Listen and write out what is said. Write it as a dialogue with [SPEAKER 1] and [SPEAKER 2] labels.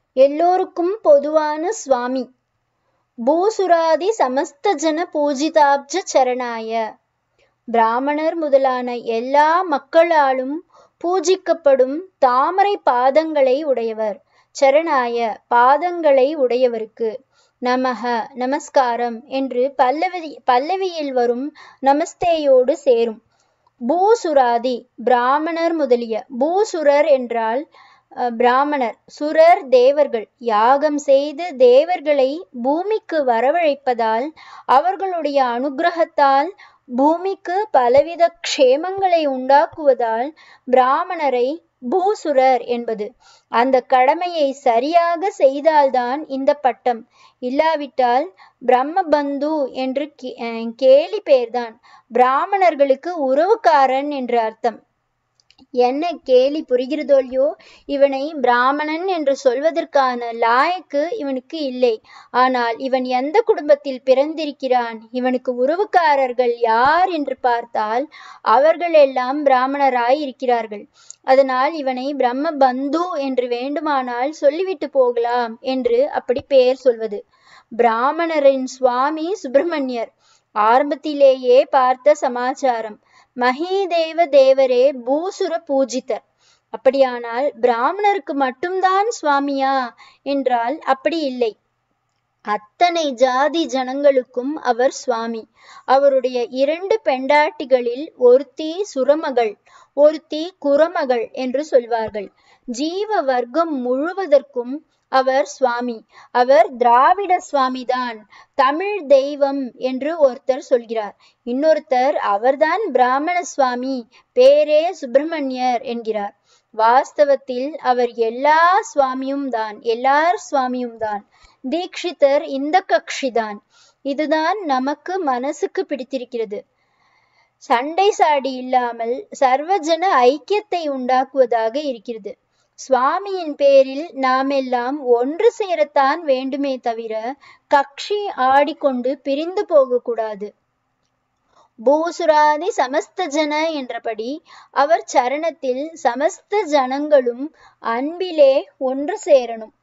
[SPEAKER 1] எல்லோருக்கும் பொதுவான சுவாமி பூசுராதி சமஸ்த ஜன பூஜிதாப்ஜ சரணாய பிராமணர் முதலான எல்லா மக்களாலும் பூஜிக்கப்படும் தாமரை பாதங்களை உடையவர் சரணாய பாதங்களை உடையவருக்கு நமக நமஸ்காரம் என்று பல்லவி பல்லவியில் வரும் நமஸ்தேயோடு சேரும் பூசுராதி பிராமணர் முதலிய பூசுரர் என்றால் அஹ், பிராமணர் சுரர் தேவர்கள் யாகம் செய்து தேவர்களை பூமிக்கு வரவழைப்பதால் அவர்களுடைய அனுக்கிரகத்தால் பூமிக்கு பலவித க்ஷேமங்களை உண்டாக்குவதால் பிராமணரை பூசுரர் என்பது அந்த கடமையை சரியாக செய்தால்தான் இந்த பட்டம் இல்லாவிட்டால் பிரம்மபந்து என்று கே- அஹ் கேலி பேர்தான் பிராமணர்களுக்கு உறவுக்காரன் என்று அர்த்தம் என்ன கேலி புரிகிறதோ இல்லையோ இவனை பிராமணன் என்று சொல்வதற்கான லாயக்கு இவனுக்கு இல்லை ஆனால் இவன் எந்த குடும்பத்தில் பிறந்திருக்கிறான் இவனுக்கு உறவுக்காரர்கள் யார் என்று பார்த்தால் அவர்கள் எல்லாம் பிராமணராய் இருக்கிறார்கள் அதனால் இவனை பிரம்ம பந்து என்று வேண்டுமானால் சொல்லிவிட்டு போகலாம் என்று அப்படி பெயர் சொல்வது பிராமணரின் சுவாமி சுப்பிரமணியர் ஆரம்பத்திலேயே பார்த்த சமாச்சாரம் மகீதேவ தேவரே பூசுர பூஜிதர் அப்படியானால் பிராமணருக்கு மட்டும்தான் சுவாமியா என்றால் அப்படி இல்லை அத்தனை ஜாதி ஜனங்களுக்கும் அவர் சுவாமி அவருடைய இரண்டு பெண்டாட்டிகளில் ஒருத்தி சுரமகள் ஒருத்தி குரமகள் என்று சொல்வார்கள் ஜீவ வர்க்கம் முழுவதற்கும் அவர் சுவாமி அவர் திராவிட சுவாமிதான் தமிழ் தெய்வம் என்று ஒருத்தர் சொல்கிறார் இன்னொருத்தர் அவர்தான் பிராமண சுவாமி பேரே சுப்பிரமணியர் என்கிறார் வாஸ்தவத்தில் அவர் எல்லா சுவாமியும் தான் எல்லார் சுவாமியும் தான் தீக்ஷிதர் இந்த கக்ஷிதான் இதுதான் நமக்கு மனசுக்கு பிடித்திருக்கிறது சண்டை சாடி இல்லாமல் சர்வஜன ஐக்கியத்தை உண்டாக்குவதாக இருக்கிறது சுவாமியின் பேரில் நாம் எல்லாம் ஒன்று சேரத்தான் வேண்டுமே தவிர கக்ஷி ஆடிக்கொண்டு பிரிந்து போகக்கூடாது பூசுராதி சமஸ்த ஜன என்றபடி அவர் சரணத்தில் சமஸ்த ஜனங்களும் அன்பிலே ஒன்று சேரணும்